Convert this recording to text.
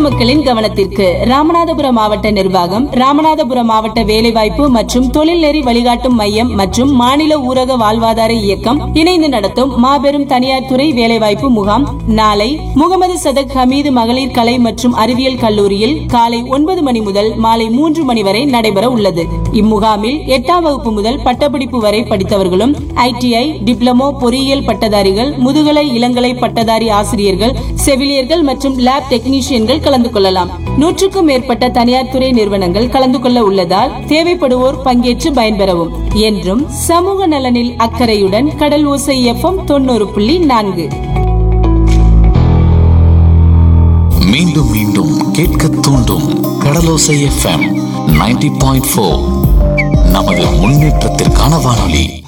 மக்களின் கவனத்திற்கு ராமநாதபுரம் மாவட்ட நிர்வாகம் ராமநாதபுரம் மாவட்ட வேலைவாய்ப்பு மற்றும் தொழில்நெறி வழிகாட்டும் மையம் மற்றும் மாநில ஊரக வாழ்வாதார இயக்கம் இணைந்து நடத்தும் மாபெரும் தனியார் துறை வேலைவாய்ப்பு முகாம் நாளை முகமது சதக் ஹமீது மகளிர் கலை மற்றும் அறிவியல் கல்லூரியில் காலை ஒன்பது மணி முதல் மாலை மூன்று மணி வரை நடைபெற உள்ளது இம்முகாமில் எட்டாம் வகுப்பு முதல் பட்டப்படிப்பு வரை படித்தவர்களும் ஐடிஐ டிப்ளமோ பொறியியல் பட்டதாரிகள் முதுகலை இளங்கலை பட்டதாரி ஆசிரியர்கள் செவிலியர்கள் மற்றும் லேப் டெக்னீஷியன்கள் கலந்து கொள்ளலாம் நூற்றுக்கும் மேற்பட்ட தனியார் துறை நிறுவனங்கள் கலந்து கொள்ள உள்ளதால் தேவைப்படுவோர் பங்கேற்று பயன்பெறவும் என்றும் சமூக நலனில் அக்கறையுடன் கடல் ஓசை எஃப்எம் தொண்ணூறு புள்ளி நான்கு மீண்டும் மீண்டும் கேட்க தூண்டும் Kadalosai FM ninety point four நமது முன்னேற்றத்திற்கான வானொலி